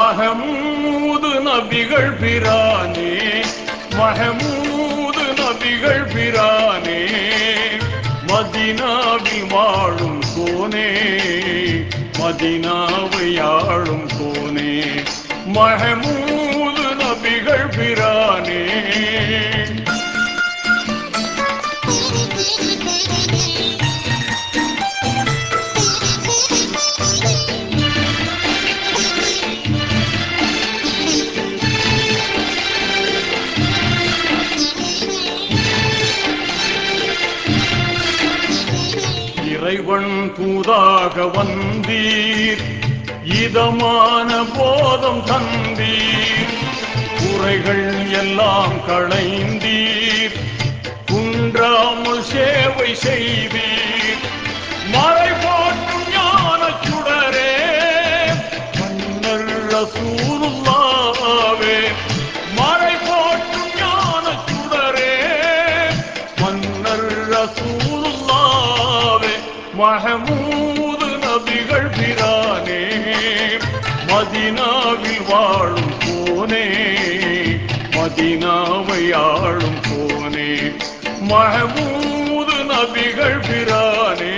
மகமூது நபிகள் பிரானே மகமூது நபிகள் பிரானே மதினாவில் வாழும் கோனே மதினாவை ஆளும் கோனே மகமூது நபிகள் பிரானே இறைவன் தூதாக வந்தீர் இதமான போதம் தந்தீர் குறைகள் எல்லாம் களைந்தீர் குன்றாமல் சேவை செய்தீர் மறை போற்றும் ஞான சுடரே மன்னர் ரசூலுல்லாவே மறை போற்றும் ஞான சுடரே மன்னர் ரசூலுல்லாவே மஹமூது நபிகள் பிரானே மதினாவில் வாழும் போனே மதினாவை ஆளும் போனே மஹமூது நபிகள் பிரானே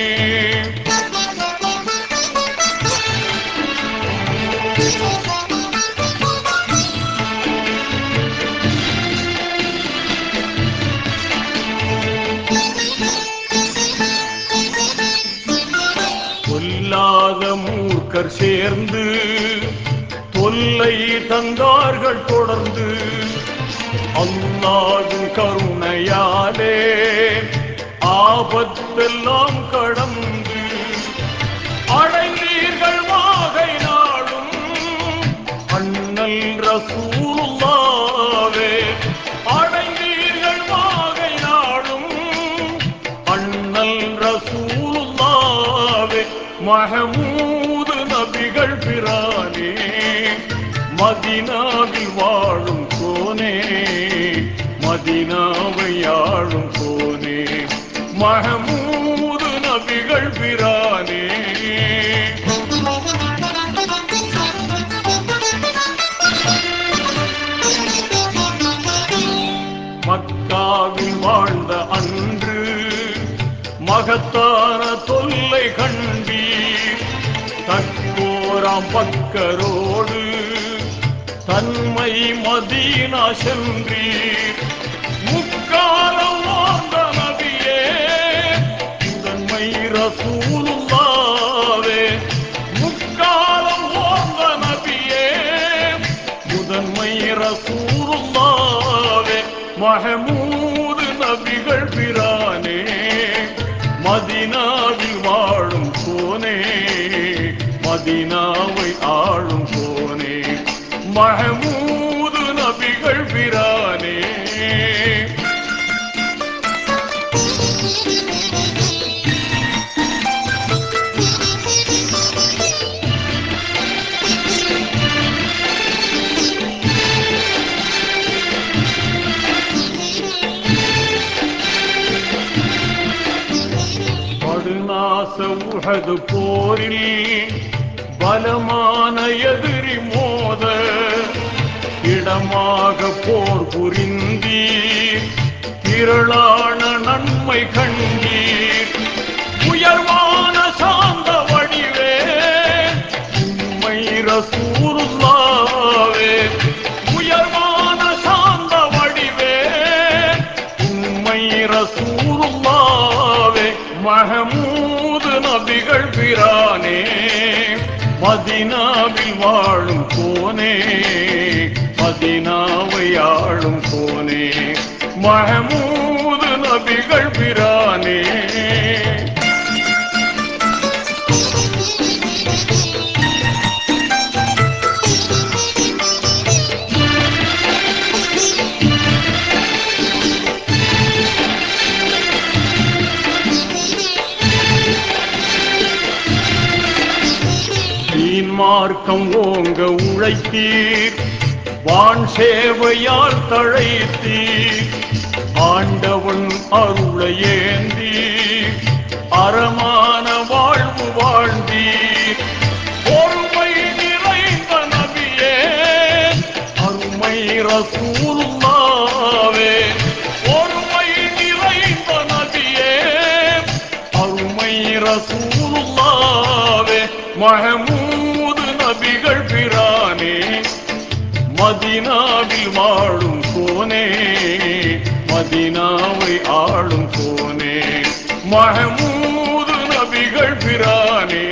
கொல்லாத மூர்க்கர் சேர்ந்து தொல்லை தந்தார்கள் தொடர்ந்து அல்லாவின் கருணையாலே ஆபத்தெல்லாம் கடந்து அடைந்தீர்கள் வாகை நாடும் அண்ணல் ரசூலுல்லாவே அடைந்தீர்கள் வாகை நாடும் அண்ணல் ரசூலுல்லாவே மஹமூது நபிகள் பிரானே மதினாவில் வாழும் கோனே மதினாவை ஆளும் கோனே மஹமூது நபிகள் பிரானே மக்காவில் வாழ்ந்த அன்று மகத்தான தொல்லை கண்டீர் தக்கோராம் பக்கரோடு தன்மை மதீனா சென்றீர் முக்காலம் வாழ்ந்த நபியே முதன்மை ரசூலுல்லாவே முக்காலம் வாழ்ந்த நபியே முதன்மை ரசூலுல்லாவே மஹமூது நபிகள் பிரானே மதினாவில் வாழும் கோனே மதினாவை ஆளும் கோனே மஹமூது நபிகள் பிரானே படுநாச உஹது போரில் பலமான எதிரி மோத இடமாக போர் புரிந்தீர் திரளான நன்மை கண்டீர் உயர்வான சாந்த வடிவே உண்மை ரசூலுல்லாவே உயர்வான சாந்த வடிவே உண்மை ரசூலுல்லாவே மஹமூது நபிகள் பிரானே மதினாவில் வாழும் கோனே மதினாவை ஆளும் கோனே மஹமூது நபிகள் பிரானே தீன் மார்க்கம் ஓங்க உழைத்தீர் வான் சேவையால் தழைத்தீர் ஆண்டவன் அருளை ஏந்தி அறமான வாழ்வு வாழ்ந்தீர் பொறுமை நிறைந்த நபியே மஹமூது நபிகள் பிரானே மதினாவில் வாழும் கோனே மதினாவை ஆளும் கோனே மஹமூது நபிகள் பிரானே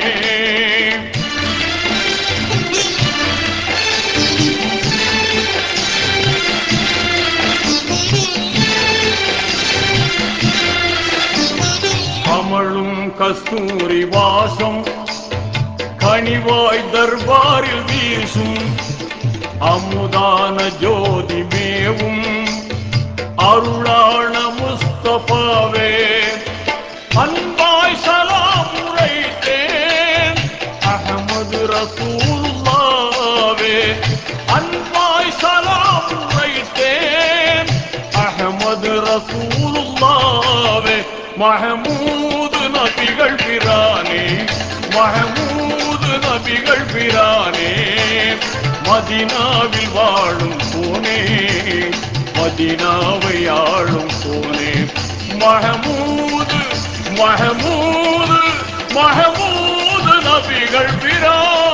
அமளும் கஸ்தூரி வாசம் கனிவாய் தர்பாரில் வீசும் அமுதான ஜோதி மேவும் அருளான முஸ்தபாவே அன்பாய் சலாம் உரைத்தேன் அகமது ரசூலுல்லாவே அன்பாய் சலாம் உரைத்தேன் அகமது ரசூலுல்லாவே மஹமூது நபிகள் பிரானே மஹமூது நபிகள் பிரானே மதினாவில் வாழும் போனே மதினாவை ஆளும் போனே மஹமூது மஹமூது மஹமூது நபிகள் பிரானே